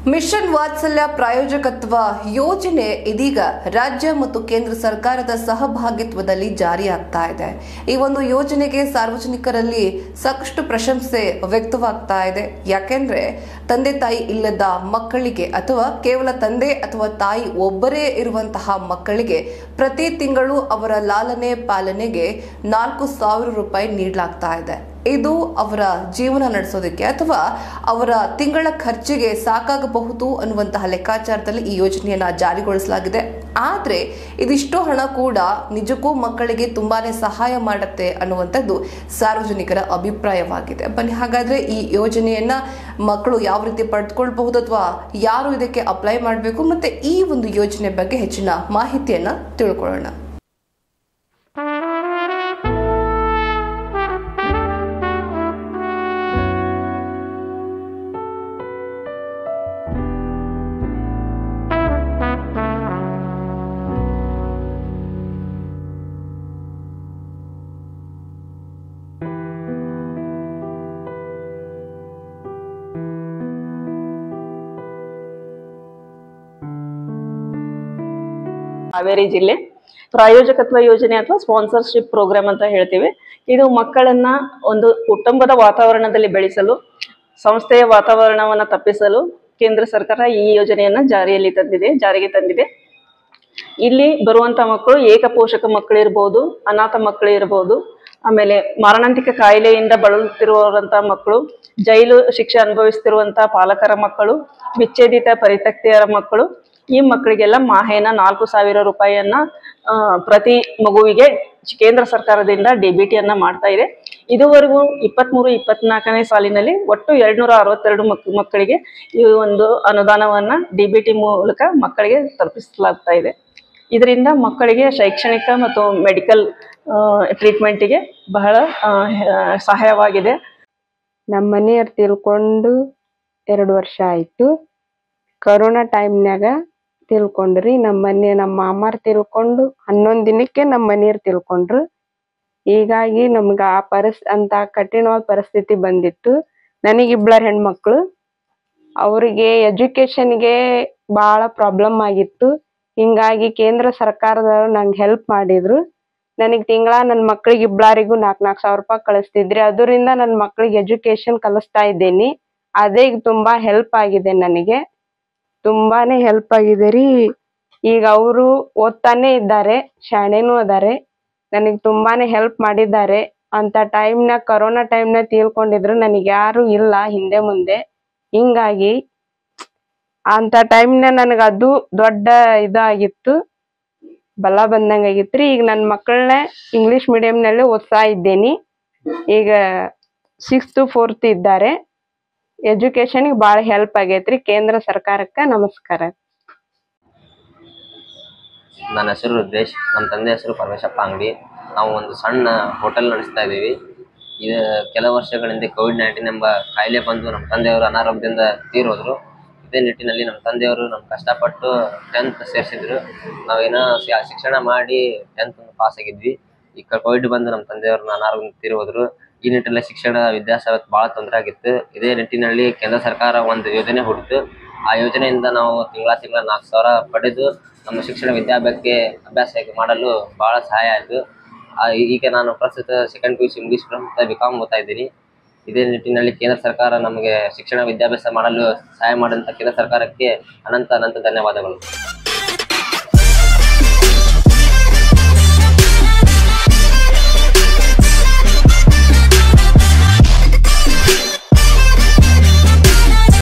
mission ವಾತ್ಸಲ್ಯ ಪ್ರಾಯೋಜಕತ್ವ ಯೋಜನೆ ಇದೀಗ ರಾಜ್ಯ ಮತ್ತು ಕೇಂದ್ರ ಸರ್ಕಾರದ ಸಹಭಾಗಿತ್ವದಲ್ಲಿ ಜಾರಿಯಾಗ್ತಾ ಇದೆ ಈ ಒಂದು ಯೋಜನೆಗೆ ಸಾರ್ವಜನಿಕರಲ್ಲಿ ಸಾಕಷ್ಟು ಪ್ರಶಂಸೆ ವ್ಯಕ್ತವಾಗ್ತಾ ಇದೆ ಯಾಕೆಂದ್ರೆ ತಂದೆ ತಾಯಿ ಇಲ್ಲದ ಮಕ್ಕಳಿಗೆ ಅಥವಾ ಕೇವಲ ತಂದೆ ಅಥವಾ ತಾಯಿ ಒಬ್ಬರೇ ಇರುವಂತಹ ಮಕ್ಕಳಿಗೆ ಪ್ರತಿ ತಿಂಗಳು ಅವರ ಲಾಲನೆ ಪಾಲನೆಗೆ ನಾಲ್ಕು ಸಾವಿರ ರೂಪಾಯಿ ನೀಡಲಾಗ್ತಾ ಇದೆ ಇದು ಅವರ ಜೀವನ ನಡೆಸೋದಕ್ಕೆ ಅಥವಾ ಅವರ ತಿಂಗಳ ಖರ್ಚಿಗೆ ಸಾಕಾಗಬಹುದು ಅನ್ನುವಂತಹ ಲೆಕ್ಕಾಚಾರದಲ್ಲಿ ಈ ಯೋಜನೆಯನ್ನ ಜಾರಿಗೊಳಿಸಲಾಗಿದೆ ಆದರೆ ಇದಿಷ್ಟು ಹಣ ಕೂಡ ನಿಜಕ್ಕೂ ಮಕ್ಕಳಿಗೆ ತುಂಬಾನೇ ಸಹಾಯ ಮಾಡುತ್ತೆ ಅನ್ನುವಂಥದ್ದು ಸಾರ್ವಜನಿಕರ ಅಭಿಪ್ರಾಯವಾಗಿದೆ ಬನ್ನಿ ಹಾಗಾದ್ರೆ ಈ ಯೋಜನೆಯನ್ನ ಮಕ್ಕಳು ಯಾವ ರೀತಿ ಪಡೆದುಕೊಳ್ಬಹುದು ಅಥವಾ ಯಾರು ಇದಕ್ಕೆ ಅಪ್ಲೈ ಮಾಡಬೇಕು ಮತ್ತೆ ಈ ಒಂದು ಯೋಜನೆ ಬಗ್ಗೆ ಹೆಚ್ಚಿನ ಮಾಹಿತಿಯನ್ನ ತಿಳ್ಕೊಳ್ಳೋಣ ಹಾವೇರಿ ಜಿಲ್ಲೆ ಪ್ರಾಯೋಜಕತ್ವ ಯೋಜನೆ ಅಥವಾ ಸ್ಪಾನ್ಸರ್ಶಿಪ್ ಪ್ರೋಗ್ರಾಮ್ ಅಂತ ಹೇಳ್ತೀವಿ ಇದು ಮಕ್ಕಳನ್ನ ಒಂದು ಕುಟುಂಬದ ವಾತಾವರಣದಲ್ಲಿ ಬೆಳೆಸಲು ಸಂಸ್ಥೆಯ ವಾತಾವರಣವನ್ನ ತಪ್ಪಿಸಲು ಕೇಂದ್ರ ಸರ್ಕಾರ ಈ ಯೋಜನೆಯನ್ನ ಜಾರಿಯಲ್ಲಿ ತಂದಿದೆ ಜಾರಿಗೆ ತಂದಿದೆ ಇಲ್ಲಿ ಬರುವಂತ ಮಕ್ಕಳು ಏಕಪೋಷಕ ಮಕ್ಕಳು ಇರ್ಬೋದು ಅನಾಥ ಮಕ್ಕಳು ಇರ್ಬೋದು ಆಮೇಲೆ ಮಾರಣಾಂತಿಕ ಕಾಯಿಲೆಯಿಂದ ಬಳಲುತ್ತಿರುವಂತ ಮಕ್ಕಳು ಜೈಲು ಶಿಕ್ಷೆ ಅನುಭವಿಸ್ತಿರುವಂತ ಪಾಲಕರ ಮಕ್ಕಳು ವಿಚ್ಛೇದಿತ ಪರಿತ್ಯಕ್ತಿಯರ ಮಕ್ಕಳು ಈ ಮಕ್ಕಳಿಗೆಲ್ಲ ಮಾಹೇನ ನಾಲ್ಕು ಸಾವಿರ ರೂಪಾಯಿಯನ್ನ ಆ, ಪ್ರತಿ ಮಗುವಿಗೆ ಕೇಂದ್ರ ಸರ್ಕಾರದಿಂದ ಡಿಬಿಟಿಯನ್ನ ಮಾಡ್ತಾ ಇದೆ ಇದುವರೆಗೂ ಇಪ್ಪತ್ಮೂರು ಇಪ್ಪತ್ನಾಲ್ಕನೇ ಸಾಲಿನಲ್ಲಿ ಒಟ್ಟು ಎರಡ್ನೂರ ಅರವತ್ತೆರಡು ಮಕ್ ಮಕ್ಕಳಿಗೆ ಈ ಒಂದು ಅನುದಾನವನ್ನ ಡಿಬಿಟಿ ಮೂಲಕ ಮಕ್ಕಳಿಗೆ ತಲುಪಿಸಲಾಗ್ತಾ ಇದೆ ಇದರಿಂದ ಮಕ್ಕಳಿಗೆ ಶೈಕ್ಷಣಿಕ ಮತ್ತು ಮೆಡಿಕಲ್ ಟ್ರೀಟ್ಮೆಂಟಿಗೆ ಬಹಳ ಆ, ಹ- ಸಹಾಯವಾಗಿದೆ ನಮ್ಮ ಮನೆಯವ್ರು ತಿಳ್ಕೊಂಡು ಎರಡು ವರ್ಷ ಆಯ್ತು ಕರೋನಾ ಟೈಮ್ನ್ಯಾಗ ತಿಳ್ಕೊಂಡ್ರಿ ನಮ್ಮ ಮನೆ ನಮ್ಮ ಮಾಮಾರ್ ತಿಳ್ಕೊಂಡು ಹನ್ನೊಂದ್ ದಿನಕ್ಕೆ ನಮ್ಮ ಮನೆಯವ್ರು ತಿಳ್ಕೊಂಡ್ರು ಹೀಗಾಗಿ ನಮ್ಗ ಆ ಪರಿಸ್ ಅಂತ ಕಠಿಣವಾದ ಪರಿಸ್ಥಿತಿ ಬಂದಿತ್ತು ನನಗ್ ಇಬ್ಳರ್ ಹೆಣ್ಮಕ್ಳು ಅವ್ರಿಗೆ ಎಜುಕೇಶನ್ಗೆ ಬಹಳ ಪ್ರಾಬ್ಲಮ್ ಆಗಿತ್ತು ಹಿಂಗಾಗಿ ಕೇಂದ್ರ ಸರ್ಕಾರದವ್ರು ನಂಗೆ ಹೆಲ್ಪ್ ಮಾಡಿದ್ರು ನನಗ್ ತಿಂಗಳ ನನ್ನ ಮಕ್ಳಿಗೆ ಇಬ್ಳಾರಿಗೂ ನಾಲ್ಕ್ ನಾಲ್ಕ್ ಸಾವಿರ ರೂಪಾಯಿ ಕಳಿಸ್ತಿದ್ರಿ ಅದರಿಂದ ನನ್ನ ಮಕ್ಳಿಗೆ ಎಜುಕೇಶನ್ ಕಲಿಸ್ತಾ ಇದ್ದೀನಿ ಅದೇ ಈಗ ತುಂಬಾ ಹೆಲ್ಪ್ ಆಗಿದೆ ನನಗೆ ತುಂಬಾನೇ ಹೆಲ್ಪ್ ಆಗಿದೆ ರೀ ಈಗ ಅವರು ಓದ್ತಾನೆ ಇದ್ದಾರೆ ಶಾಣೆನೂ ಅದಾರೆ ನನಗೆ ತುಂಬಾನೇ ಹೆಲ್ಪ್ ಮಾಡಿದ್ದಾರೆ ಅಂತ ಟೈಮ್ನಾಗ ಕರೋನಾ ಟೈಮ್ನಾಗ ತೀಳ್ಕೊಂಡಿದ್ರು ನನಗೆ ಯಾರು ಇಲ್ಲ ಹಿಂದೆ ಮುಂದೆ ಹಿಂಗಾಗಿ ಅಂತ ಟೈಮ್ನಾಗ ನನಗೆ ಅದು ದೊಡ್ಡ ಇದಾಗಿತ್ತು ಬಲ ಬಂದಂಗ ಆಗಿತ್ರಿ ಈಗ ನನ್ನ ಮಕ್ಕಳನ್ನ ಇಂಗ್ಲಿಷ್ ಮೀಡಿಯಂನಲ್ಲಿ ಓದ್ತಾ ಇದ್ದೀನಿ ಈಗ ಸಿಕ್ಸ್ತ್ ಫೋರ್ತ್ ಇದ್ದಾರೆ ಎಜುಕೇಶನ್ಗೆ ಭಾಳ ಹೆಲ್ಪ್ ಆಗೈತ್ರಿ ಕೇಂದ್ರ ಸರ್ಕಾರಕ್ಕೆ ನಮಸ್ಕಾರ ನನ್ನ ಹೆಸರು ರುದ್ರೇಶ್ ನಮ್ಮ ತಂದೆ ಹೆಸರು ಪರಮೇಶಪ್ಪ ಅಂಗಡಿ ನಾವು ಒಂದು ಸಣ್ಣ ಹೋಟೆಲ್ ನಡೆಸ್ತಾ ಇದ್ದೀವಿ ಇದು ಕೆಲ ವರ್ಷಗಳ ಹಿಂದೆ ಕೋವಿಡ್ ನೈನ್ಟೀನ್ ಎಂಬ ಕಾಯಿಲೆ ಬಂದು ನಮ್ಮ ತಂದೆಯವರು ಅನಾರೋಗ್ಯದಿಂದ ತೀರೋದ್ರು ಇದೇ ನಿಟ್ಟಿನಲ್ಲಿ ನಮ್ಮ ತಂದೆಯವರು ನಮ್ಮ ಕಷ್ಟಪಟ್ಟು ಟೆಂತ್ ಸೇರಿಸಿದ್ರು ನಾವೇನೋ ಶ- ಶಿಕ್ಷಣ ಮಾಡಿ ಟೆಂತ್ ಪಾಸ್ ಆಗಿದ್ವಿ ಈ ಕೋವಿಡ್ ಬಂದು ನಮ್ಮ ತಂದೆಯವ್ರನ್ನ ಅನಾರೋಗ್ಯದಿಂದ ತೀರೋದ್ರು ಈ ನಿಟ್ಟಿನಲ್ಲಿ ಶಿಕ್ಷಣ ವಿದ್ಯಾಭ್ಯಾಸ ಭಾಳ ತೊಂದರೆ ಆಗಿತ್ತು ಇದೇ ನಿಟ್ಟಿನಲ್ಲಿ ಕೇಂದ್ರ ಸರ್ಕಾರ ಒಂದು ಯೋಜನೆ ಹುಟ್ಟಿತು ಆ ಯೋಜನೆಯಿಂದ ನಾವು ತಿಂಗಳ ತಿಂಗಳ ನಾಲ್ಕು ಸಾವಿರ ಪಡೆದು ನಮ್ಮ ಶಿಕ್ಷಣ ವಿದ್ಯಾಭ್ಯಾಸಕ್ಕೆ ಅಭ್ಯಾಸ ಮಾಡಲು ಬಹಳ ಸಹಾಯ ಆಯಿತು ಈಗ ನಾನು ಪ್ರಸ್ತುತ second P U C English ಪ್ರಸ್ತುತ ಬಿ ಕಾಮ್ ಓದ್ತಾ ಇದ್ದೀನಿ ಇದೇ ನಿಟ್ಟಿನಲ್ಲಿ ಕೇಂದ್ರ ಸರ್ಕಾರ ನಮಗೆ ಶಿಕ್ಷಣ ವಿದ್ಯಾಭ್ಯಾಸ ಮಾಡಲು ಸಹಾಯ ಮಾಡಿದಂಥ ಕೇಂದ್ರ ಸರ್ಕಾರಕ್ಕೆ ಅನಂತ ಅನಂತ ಧನ್ಯವಾದಗಳು